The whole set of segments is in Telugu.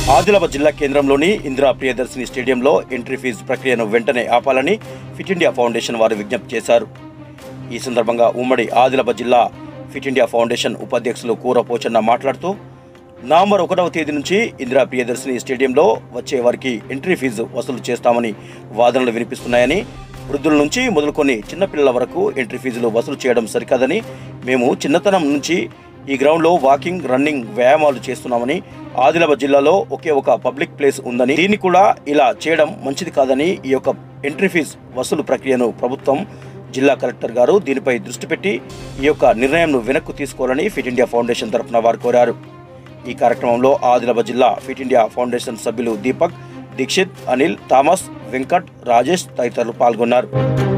ఆదిలాబాద్ జిల్లా కేంద్రంలోని ఇందిరా ప్రియదర్శిని స్టేడియంలో ఎంట్రీ ఫీజు ప్రక్రియను వెంటనే ఆపాలని ఫిట్ ఇండియా ఫౌండేషన్ వారు విజ్ఞప్తి చేశారు ఈ సందర్భంగా ఉమ్మడి ఆదిలాబాద్ జిల్లా ఫిట్ ఇండియా ఫౌండేషన్ ఉపాధ్యక్షులు కూర పోచన్న మాట్లాడుతూ నవంబర్ ఒకటవ తేదీ నుంచి ఇందిరా ప్రియదర్శిని స్టేడియంలో వచ్చే వారికి ఎంట్రీ ఫీజు వసూలు చేస్తామని వాదనలు వినిపిస్తున్నాయని వృద్ధుల నుంచి మొదలుకొని చిన్నపిల్లల వరకు ఎంట్రీ ఫీజులు వసూలు చేయడం సరికాదని మేము చిన్నతనం నుంచి ఈ గ్రౌండ్లో వాకింగ్ రన్నింగ్ వ్యాయామాలు చేస్తున్నామని ఆదిలాబాద్ జిల్లాలో ఒకే ఒక పబ్లిక్ ప్లేస్ ఉందని దీన్ని కూడా ఇలా చేయడం మంచిది కాదని ఈ యొక్క ఎంట్రీ ఫీజు వసూలు ప్రక్రియను ప్రభుత్వం జిల్లా కలెక్టర్ గారు దీనిపై దృష్టి పెట్టి ఈ యొక్క నిర్ణయంను వెనక్కు తీసుకోవాలని ఫిట్ ఇండియా ఫౌండేషన్ తరఫున వారు కోరారు ఈ కార్యక్రమంలో ఆదిలాబాద్ జిల్లా ఫిట్ ఇండియా ఫౌండేషన్ సభ్యులు దీపక్ దీక్షిత్ అనిల్ థామస్ వెంకట్ రాజేష్ తదితరులు పాల్గొన్నారు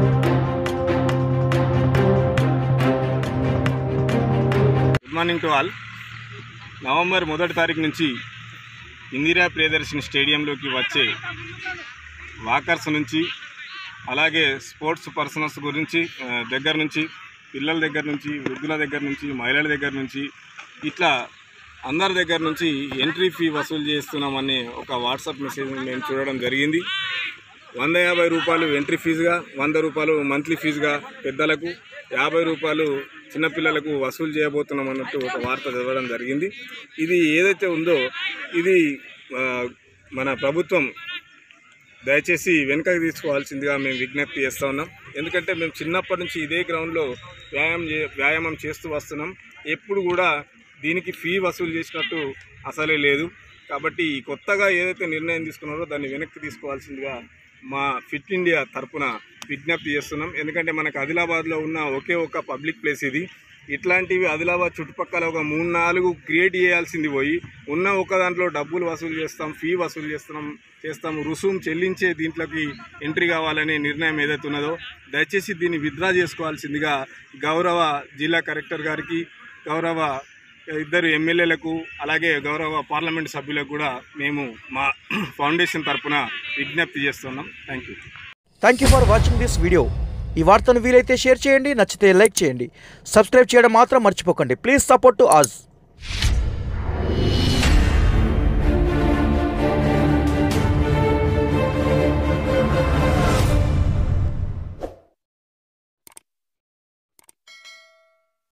good morning to all November మొదటి తారీఖు నుంచి ఇందిరా ప్రియదర్శిని స్టేడియంలోకి వచ్చే వాకర్స్ నుంచి అలాగే స్పోర్ట్స్ పర్సనల్స్ గురించి ఆ, దగ్గర నుంచి పిల్లల దగ్గర నుంచి వృద్ధుల దగ్గర నుంచి మహిళల దగ్గర నుంచి ఇట్లా అందరి దగ్గర నుంచి ఎంట్రీ ఫీ వసూలు చేస్తున్నామని ఒక వాట్సాప్ మెసేజ్ మేము చూడడం జరిగింది వంద యాభై రూపాయలు ఎంట్రీ ఫీజుగా వంద రూపాయలు మంత్లీ ఫీజుగా పెద్దలకు యాభై రూపాయలు చిన్నపిల్లలకు వసూలు చేయబోతున్నాం అన్నట్టు ఒక వార్త చదవడం జరిగింది ఇది ఏదైతే ఉందో ఇది ఆ, మన ప్రభుత్వం దయచేసి వెనుకకు తీసుకోవాల్సిందిగా మేము విజ్ఞప్తి చేస్తూ ఉన్నాం ఎందుకంటే మేము చిన్నప్పటి నుంచి ఇదే గ్రౌండ్లో వ్యాయామం చే వ్యాయామం చేస్తూ వస్తున్నాం ఎప్పుడు కూడా దీనికి ఫీ వసూలు చేసినట్టు అసలే లేదు కాబట్టి ఈ కొత్తగా ఏదైతే నిర్ణయం తీసుకున్నారో దాన్ని వెనక్కి తీసుకోవాల్సిందిగా మా ఫిట్ ఇండియా తరపున విజ్ఞప్తి చేస్తున్నాం ఎందుకంటే మనకు ఆదిలాబాద్లో ఉన్న ఒకే ఒక పబ్లిక్ ప్లేస్ ఇది ఇట్లాంటివి ఆదిలాబాద్ చుట్టుపక్కల ఒక మూడు నాలుగు క్రియేట్ చేయాల్సింది పోయి ఉన్న ఒక దాంట్లో డబ్బులు వసూలు చేస్తాం ఫీ వసూలు చేస్తున్నాం చేస్తాము రుసుము చెల్లించే దీంట్లోకి ఎంట్రీ కావాలనే నిర్ణయం ఏదైతే ఉన్నదో దయచేసి దీన్ని విత్డ్రా చేసుకోవాల్సిందిగా గౌరవ జిల్లా కలెక్టర్ గారికి గౌరవ ఇద్దరు ఎమ్మెల్యేలకు అలాగే గౌరవ పార్లమెంట్ సభ్యులకు కూడా మేము మా ఫౌండేషన్ తరపున విజ్ఞప్తి చేస్తున్నాం thank you thank you for watching this video ఈ వార్తను వీలైతే షేర్ చేయండి నచ్చితే లైక్ చేయండి సబ్స్క్రైబ్ చేయడం మాత్రం మర్చిపోకండి ప్లీజ్ సపోర్ట్ టు అజ్